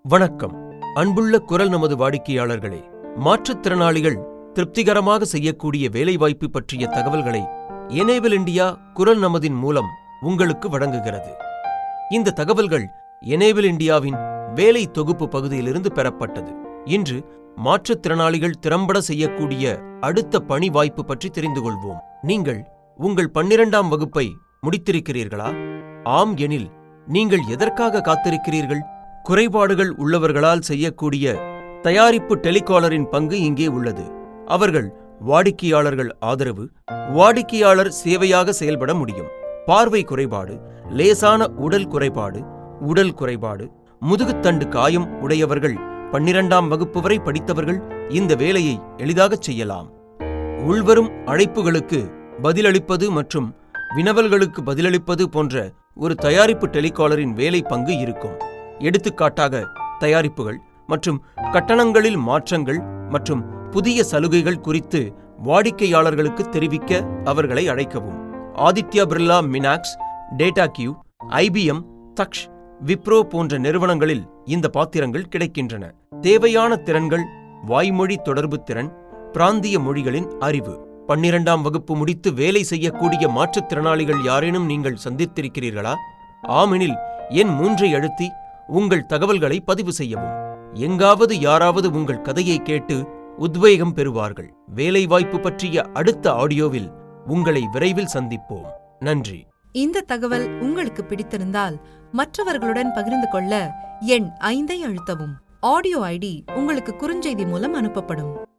வணக்கம் அன்புள்ள குரல் நமது வாடிக்கையாளர்களே மாற்றுத்திறனாளிகள் திருப்திகரமாக செய்யக்கூடிய வேலைவாய்ப்பு பற்றிய தகவல்களை எனேபிள் இந்தியா குரல் நமதின் மூலம் உங்களுக்கு வழங்குகிறது இந்த தகவல்கள் எனேபிள் இந்தியாவின் வேலை தொகுப்பு பகுதியிலிருந்து பெறப்பட்டது இன்று மாற்றுத்திறனாளிகள் திறம்பட செய்யக்கூடிய அடுத்த பணி வாய்ப்பு பற்றி தெரிந்து கொள்வோம் நீங்கள் உங்கள் பன்னிரண்டாம் வகுப்பை முடித்திருக்கிறீர்களா ஆம் எனில் நீங்கள் எதற்காக காத்திருக்கிறீர்கள் குறைபாடுகள் உள்ளவர்களால் செய்யக்கூடிய தயாரிப்பு டெலிகாலரின் பங்கு இங்கே உள்ளது அவர்கள் வாடிக்கையாளர்கள் ஆதரவு வாடிக்கையாளர் சேவையாக செயல்பட முடியும் பார்வை குறைபாடு லேசான உடல் குறைபாடு உடல் குறைபாடு முதுகுத்தண்டு காயம் உடையவர்கள் பன்னிரண்டாம் வகுப்பு வரை படித்தவர்கள் இந்த வேலையை எளிதாகச் செய்யலாம் உள்வரும் அழைப்புகளுக்கு பதிலளிப்பது மற்றும் வினவல்களுக்கு பதிலளிப்பது போன்ற ஒரு தயாரிப்பு டெலிகாலரின் வேலை பங்கு இருக்கும் எடுத்துக்காட்டாக தயாரிப்புகள் மற்றும் கட்டணங்களில் மாற்றங்கள் மற்றும் புதிய சலுகைகள் குறித்து வாடிக்கையாளர்களுக்கு தெரிவிக்க அவர்களை அழைக்கவும் Aditya Birla Minacs data Q IBM Daksh Wipro போன்ற நிறுவனங்களில் இந்த பாத்திரங்கள் கிடைக்கின்றன தேவையான திறன்கள் வாய்மொழி தொடர்பு திறன் பிராந்திய மொழிகளின் அறிவு பன்னிரண்டாம் வகுப்பு முடித்து வேலை செய்யக்கூடிய மாற்றுத்திறனாளிகள் யாரேனும் நீங்கள் சந்தித்திருக்கிறீர்களா ஆமெனில் எண் மூன்றை அழுத்தி உங்கள் தகவல்களை பதிவு செய்யவும் எங்காவது யாராவது உங்கள் கதையை கேட்டு உத்வேகம் பெறுவார்கள் வேலைவாய்ப்பு பற்றிய அடுத்த ஆடியோவில் உங்களை விரைவில் சந்திப்போம் நன்றி இந்த தகவல் உங்களுக்கு பிடித்திருந்தால் மற்றவர்களுடன் பகிர்ந்து கொள்ள எண் ஐந்தை அழுத்தவும் ஆடியோ ஐடி உங்களுக்கு குறுஞ்செய்தி மூலம் அனுப்பப்படும்